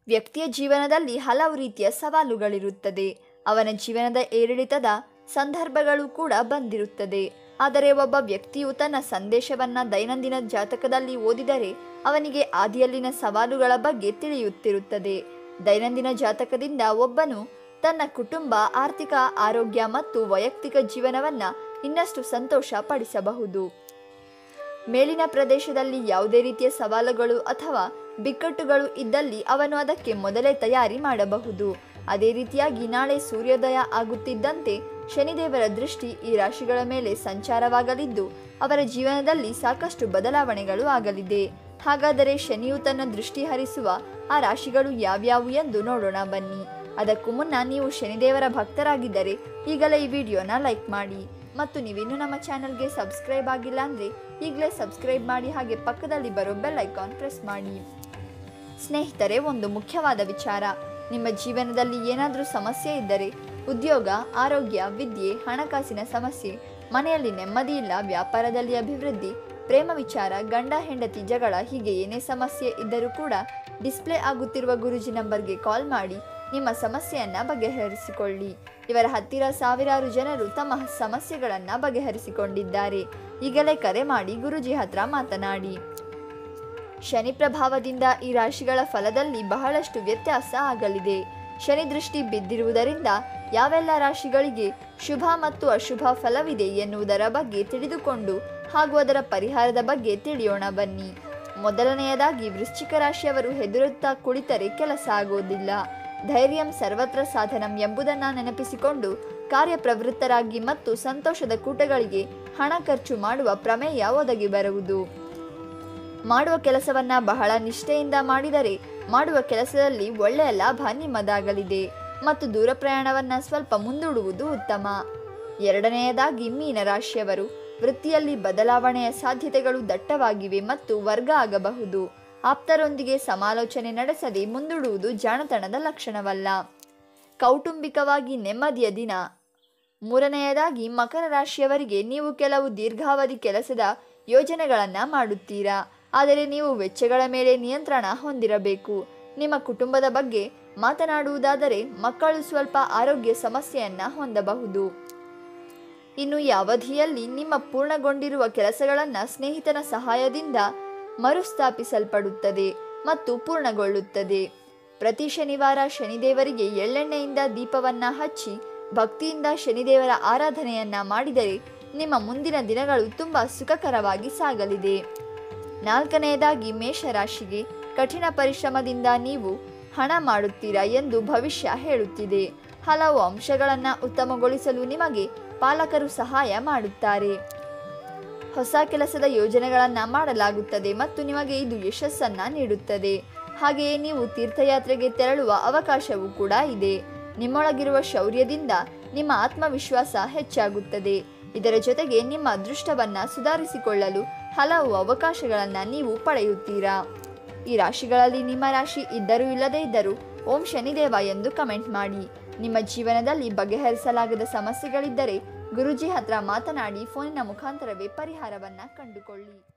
ವ್ಯಕ್ತಿಯ ಜೀವನದಲ್ಲಿ ಹಲವು ರೀತಿಯ ಸವಾಲುಗಳಿರುತ್ತದೆ ಅವನ ಜೀವನದ ಏರಿಳಿತದ ಸಂದರ್ಭಗಳು ಕೂಡ ಬಂದಿರುತ್ತದೆ ಆದರೆ ಒಬ್ಬ ವ್ಯಕ್ತಿಯು ತನ್ನ ಸಂದೇಶವನ್ನ ದೈನಂದಿನ ಜಾತಕದಲ್ಲಿ ಓದಿದರೆ ಅವನಿಗೆ ಆದಿಯಲ್ಲಿನ ಸವಾಲುಗಳ ಬಗ್ಗೆ ತಿಳಿಯುತ್ತಿರುತ್ತದೆ ದೈನಂದಿನ ಜಾತಕದಿಂದ ಒಬ್ಬನು ತನ್ನ ಕುಟುಂಬ ಆರ್ಥಿಕ ಆರೋಗ್ಯ ಮತ್ತು ವೈಯಕ್ತಿಕ ಜೀವನವನ್ನ ಇನ್ನಷ್ಟು ಸಂತೋಷ ಪಡಿಸಬಹುದು ಮೇಲಿನ ಪ್ರದೇಶದಲ್ಲಿ ಯಾವುದೇ ರೀತಿಯ ಸವಾಲುಗಳು ಅಥವಾ ಬಿಕ್ಕಟ್ಟುಗಳು ಇದ್ದಲ್ಲಿ ಅವನು ಅದಕ್ಕೆ ಮೊದಲೇ ತಯಾರಿ ಮಾಡಬಹುದು ಅದೇ ರೀತಿಯಾಗಿ ನಾಳೆ ಸೂರ್ಯೋದಯ ಆಗುತ್ತಿದ್ದಂತೆ ಶನಿದೇವರ ದೃಷ್ಟಿ ಈ ರಾಶಿಗಳ ಮೇಲೆ ಸಂಚಾರವಾಗಲಿದ್ದು ಅವರ ಜೀವನದಲ್ಲಿ ಸಾಕಷ್ಟು ಬದಲಾವಣೆಗಳು ಆಗಲಿದೆ ಹಾಗಾದರೆ ಶನಿಯು ತನ್ನ ದೃಷ್ಟಿ ಹರಿಸುವ ಆ ರಾಶಿಗಳು ಯಾವ್ಯಾವು ಎಂದು ನೋಡೋಣ ಬನ್ನಿ ಅದಕ್ಕೂ ಮುನ್ನ ನೀವು ಶನಿದೇವರ ಭಕ್ತರಾಗಿದ್ದರೆ ಈಗಲೇ ಈ ವಿಡಿಯೋನ ಲೈಕ್ ಮಾಡಿ ಮತ್ತು ನೀವಿನ್ನೂ ನಮ್ಮ ಚಾನಲ್ಗೆ ಸಬ್ಸ್ಕ್ರೈಬ್ ಆಗಿಲ್ಲ ಅಂದರೆ ಈಗಲೇ ಸಬ್ಸ್ಕ್ರೈಬ್ ಮಾಡಿ ಹಾಗೆ ಪಕ್ಕದಲ್ಲಿ ಬರೋ ಬೆಲ್ ಐಕಾನ್ ಪ್ರೆಸ್ ಮಾಡಿ ಸ್ನೇಹಿತರೆ ಒಂದು ಮುಖ್ಯವಾದ ವಿಚಾರ ನಿಮ್ಮ ಜೀವನದಲ್ಲಿ ಏನಾದರೂ ಸಮಸ್ಯೆ ಇದ್ದರೆ ಉದ್ಯೋಗ ಆರೋಗ್ಯ ವಿದ್ಯೆ ಹಣಕಾಸಿನ ಸಮಸ್ಯೆ ಮನೆಯಲ್ಲಿ ನೆಮ್ಮದಿ ಇಲ್ಲ ವ್ಯಾಪಾರದಲ್ಲಿ ಅಭಿವೃದ್ಧಿ ಪ್ರೇಮ ವಿಚಾರ ಗಂಡ ಹೆಂಡತಿ ಜಗಳ ಹೀಗೆ ಏನೇ ಸಮಸ್ಯೆ ಇದ್ದರೂ ಕೂಡ ಡಿಸ್ಪ್ಲೇ ಆಗುತ್ತಿರುವ ಗುರುಜಿ ನಂಬರ್ಗೆ ಕಾಲ್ ಮಾಡಿ ನಿಮ್ಮ ಸಮಸ್ಯೆಯನ್ನ ಬಗೆಹರಿಸಿಕೊಳ್ಳಿ ಇವರ ಹತ್ತಿರ ಸಾವಿರಾರು ಜನರು ತಮ್ಮ ಸಮಸ್ಯೆಗಳನ್ನ ಬಗೆಹರಿಸಿಕೊಂಡಿದ್ದಾರೆ ಈಗಲೇ ಕರೆ ಮಾಡಿ ಗುರುಜಿ ಹತ್ರ ಮಾತನಾಡಿ ಶನಿ ಪ್ರಭಾವದಿಂದ ಈ ರಾಶಿಗಳ ಫಲದಲ್ಲಿ ಬಹಳಷ್ಟು ವ್ಯತ್ಯಾಸ ಆಗಲಿದೆ ಶನಿ ದೃಷ್ಟಿ ಬಿದ್ದಿರುವುದರಿಂದ ಯಾವೆಲ್ಲ ರಾಶಿಗಳಿಗೆ ಶುಭ ಮತ್ತು ಅಶುಭ ಫಲವಿದೆ ಎನ್ನುವುದರ ಬಗ್ಗೆ ತಿಳಿದುಕೊಂಡು ಹಾಗೂ ಅದರ ಪರಿಹಾರದ ಬಗ್ಗೆ ತಿಳಿಯೋಣ ಬನ್ನಿ ಮೊದಲನೆಯದಾಗಿ ವೃಶ್ಚಿಕ ರಾಶಿಯವರು ಹೆದರುತ್ತಾ ಕುಳಿತರೆ ಕೆಲಸ ಆಗೋದಿಲ್ಲ ಧೈರ್ಯಂ ಸರ್ವತ್ರ ಸಾಧನಂ ಎಂಬುದನ್ನು ನೆನಪಿಸಿಕೊಂಡು ಕಾರ್ಯಪ್ರವೃತ್ತರಾಗಿ ಮತ್ತು ಸಂತೋಷದ ಕೂಟಗಳಿಗೆ ಹಣ ಖರ್ಚು ಮಾಡುವ ಪ್ರಮೇಯ ಒದಗಿ ಬರುವುದು ಮಾಡುವ ಕೆಲಸವನ್ನ ಬಹಳ ನಿಷ್ಠೆಯಿಂದ ಮಾಡಿದರೆ ಮಾಡುವ ಕೆಲಸದಲ್ಲಿ ಒಳ್ಳೆಯ ಲಾಭ ನಿಮ್ಮದಾಗಲಿದೆ ಮತ್ತು ದೂರ ಪ್ರಯಾಣವನ್ನ ಸ್ವಲ್ಪ ಮುಂದೂಡುವುದು ಉತ್ತಮ ಎರಡನೆಯದಾಗಿ ಮೀನ ರಾಶಿಯವರು ವೃತ್ತಿಯಲ್ಲಿ ಬದಲಾವಣೆಯ ಸಾಧ್ಯತೆಗಳು ದಟ್ಟವಾಗಿವೆ ಮತ್ತು ವರ್ಗ ಆಗಬಹುದು ಆಪ್ತರೊಂದಿಗೆ ಸಮಾಲೋಚನೆ ನಡೆಸದೆ ಮುಂದೂಡುವುದು ಜಾಣತನದ ಲಕ್ಷಣವಲ್ಲ ಕೌಟುಂಬಿಕವಾಗಿ ನೆಮ್ಮದಿಯ ದಿನ ಮೂರನೆಯದಾಗಿ ಮಕರ ರಾಶಿಯವರಿಗೆ ನೀವು ಕೆಲವು ದೀರ್ಘಾವಧಿ ಕೆಲಸದ ಯೋಜನೆಗಳನ್ನು ಮಾಡುತ್ತೀರಾ ಆದರೆ ನೀವು ವೆಚ್ಚಗಳ ಮೇಲೆ ನಿಯಂತ್ರಣ ಹೊಂದಿರಬೇಕು ನಿಮ್ಮ ಕುಟುಂಬದ ಬಗ್ಗೆ ಮಾತನಾಡುವುದಾದರೆ ಮಕ್ಕಳು ಸ್ವಲ್ಪ ಆರೋಗ್ಯ ಸಮಸ್ಯೆಯನ್ನ ಹೊಂದಬಹುದು ಇನ್ನು ಈ ಅವಧಿಯಲ್ಲಿ ನಿಮ್ಮ ಪೂರ್ಣಗೊಂಡಿರುವ ಕೆಲಸಗಳನ್ನು ಸ್ನೇಹಿತನ ಸಹಾಯದಿಂದ ಮರುಸ್ಥಾಪಿಸಲ್ಪಡುತ್ತದೆ ಮತ್ತು ಪೂರ್ಣಗೊಳ್ಳುತ್ತದೆ ಪ್ರತಿ ಶನಿವಾರ ಶನಿದೇವರಿಗೆ ಎಳ್ಳೆಣ್ಣೆಯಿಂದ ದೀಪವನ್ನ ಹಚ್ಚಿ ಭಕ್ತಿಯಿಂದ ಶನಿದೇವರ ಆರಾಧನೆಯನ್ನ ಮಾಡಿದರೆ ನಿಮ್ಮ ಮುಂದಿನ ದಿನಗಳು ತುಂಬ ಸುಖಕರವಾಗಿ ಸಾಗಲಿದೆ ನಾಲ್ಕನೆಯದಾಗಿ ಮೇಷರಾಶಿಗೆ ಕಠಿಣ ಪರಿಶ್ರಮದಿಂದ ನೀವು ಹಣ ಮಾಡುತ್ತೀರಾ ಎಂದು ಭವಿಷ್ಯ ಹೇಳುತ್ತಿದೆ ಹಲವು ಅಂಶಗಳನ್ನು ಉತ್ತಮಗೊಳಿಸಲು ನಿಮಗೆ ಪಾಲಕರು ಸಹಾಯ ಮಾಡುತ್ತಾರೆ ಹೊಸ ಕೆಲಸದ ಯೋಜನೆಗಳನ್ನು ಮಾಡಲಾಗುತ್ತದೆ ಮತ್ತು ನಿಮಗೆ ಇದು ಯಶಸ್ಸನ್ನ ನೀಡುತ್ತದೆ ಹಾಗೆಯೇ ನೀವು ತೀರ್ಥಯಾತ್ರೆಗೆ ತೆರಳುವ ಅವಕಾಶವೂ ಕೂಡ ಇದೆ ನಿಮ್ಮೊಳಗಿರುವ ಶೌರ್ಯದಿಂದ ನಿಮ್ಮ ಆತ್ಮವಿಶ್ವಾಸ ಹೆಚ್ಚಾಗುತ್ತದೆ ಇದರ ಜೊತೆಗೆ ನಿಮ್ಮ ಅದೃಷ್ಟವನ್ನ ಸುಧಾರಿಸಿಕೊಳ್ಳಲು ಹಲವು ಅವಕಾಶಗಳನ್ನು ನೀವು ಪಡೆಯುತ್ತೀರಾ ಈ ರಾಶಿಗಳಲ್ಲಿ ನಿಮ್ಮ ರಾಶಿ ಇದ್ದರೂ ಇಲ್ಲದೇ ಇದ್ದರೂ ಓಂ ಶನಿದೇವ ಎಂದು ಕಮೆಂಟ್ ಮಾಡಿ ನಿಮ್ಮ ಜೀವನದಲ್ಲಿ ಬಗೆಹರಿಸಲಾಗದ ಸಮಸ್ಯೆಗಳಿದ್ದರೆ ಗುರುಜಿ ಹತ್ರ ಮಾತನಾಡಿ ಫೋನಿನ ಮುಖಾಂತರವೇ ಪರಿಹಾರವನ್ನ ಕಂಡುಕೊಳ್ಳಿ